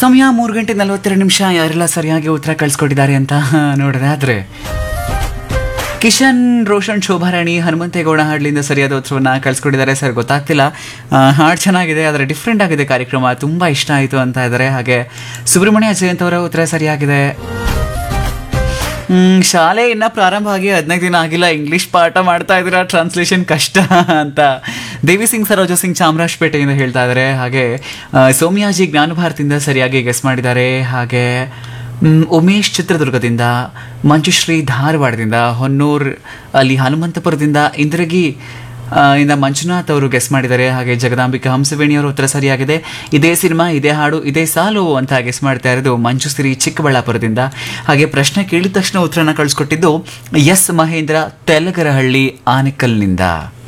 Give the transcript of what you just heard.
ಸಮಯ ಮೂರು ಗಂಟೆ ನಲವತ್ತೆರಡು ನಿಮಿಷ ಯಾರೆಲ್ಲ ಸರಿಯಾಗಿ ಉತ್ತರ ಕಳಿಸ್ಕೊಟ್ಟಿದ್ದಾರೆ ಅಂತ ನೋಡೋದಾದ್ರೆ ಕಿಶನ್ ರೋಷನ್ ಶೋಭಾರಾಣಿ ಹನುಮಂತೇಗೌಡ ಹಾಡ್ಲಿಂದ ಸರಿಯಾದ ಉತ್ತರವನ್ನ ಕಳಿಸ್ಕೊಟ್ಟಿದ್ದಾರೆ ಸರ್ ಗೊತ್ತಾಗ್ತಿಲ್ಲ ಆ, ಹಾಡ್ ಚೆನ್ನಾಗಿದೆ ಆದರೆ ಡಿಫ್ರೆಂಟ್ ಆಗಿದೆ ಕಾರ್ಯಕ್ರಮ ತುಂಬಾ ಇಷ್ಟ ಆಯಿತು ಅಂತ ಇದ್ದಾರೆ ಹಾಗೆ ಸುಬ್ರಹ್ಮಣ್ಯ ಜಯಂತ್ ಅವರ ಉತ್ತರ ಸರಿಯಾಗಿದೆ ಹ್ಮ್, ಶಾಲೆ ಇನ್ನ ಪ್ರಾರಂಭ ಆಗಿ ಹದಿನೈದು ದಿನ ಆಗಿಲ್ಲ ಇಂಗ್ಲಿಷ್ ಪಾಠ ಮಾಡ್ತಾ ಇದ್ದೀರಾ ಟ್ರಾನ್ಸ್ಲೇಷನ್ ಕಷ್ಟ ಅಂತ ದೇವಿ ಸಿಂಗ್ ಸರೋಜ ಸಿಂಗ್ ಚಾಮರಾಜಪೇಟೆಯಿಂದ ಹೇಳ್ತಾ ಇದ್ದಾರೆ ಹಾಗೆ ಆ, ಸೌಮ್ಯಾಜಿ ಜ್ಞಾನ ಭಾರತಿಯಿಂದ ಸರಿಯಾಗಿ ಗೆಸ್ ಮಾಡಿದ್ದಾರೆ ಹಾಗೆ ಮ್, ಉಮೇಶ್ ಚಿತ್ರದುರ್ಗದಿಂದ ಮಂಜುಶ್ರೀ ಧಾರವಾಡದಿಂದ ಹೊನ್ನೂರ್ ಅಲ್ಲಿ ಹನುಮಂತಪುರದಿಂದ ಇಂದ್ರಗಿ ಆ, ಇಂದ ಮಂಜುನಾಥ್ ಅವರು ಗೆಸ್ ಮಾಡಿದ್ದಾರೆ ಹಾಗೆ ಜಗದಾಂಬಿಕಾ ಹಂಸವೇಣಿ ಅವರ ಉತ್ತರ ಸರಿಯಾಗಿದೆ ಇದೇ ಸಿನಿಮಾ ಇದೇ ಹಾಡು ಇದೇ ಸಾಲು ಅಂತ ಗೆಸ್ ಮಾಡ್ತಾ ಇರೋದು ಮಂಜುಶ್ರೀ ಚಿಕ್ಕಬಳ್ಳಾಪುರದಿಂದ ಹಾಗೆ ಪ್ರಶ್ನೆ ಕೇಳಿದ ತಕ್ಷಣ ಉತ್ತರನ ಕಳಿಸ್ಕೊಟ್ಟಿದ್ದು ಎಸ್ ಮಹೇಂದ್ರ ತೆಲಗರಹಳ್ಳಿ ಆನೆಕಲ್ನಿಂದ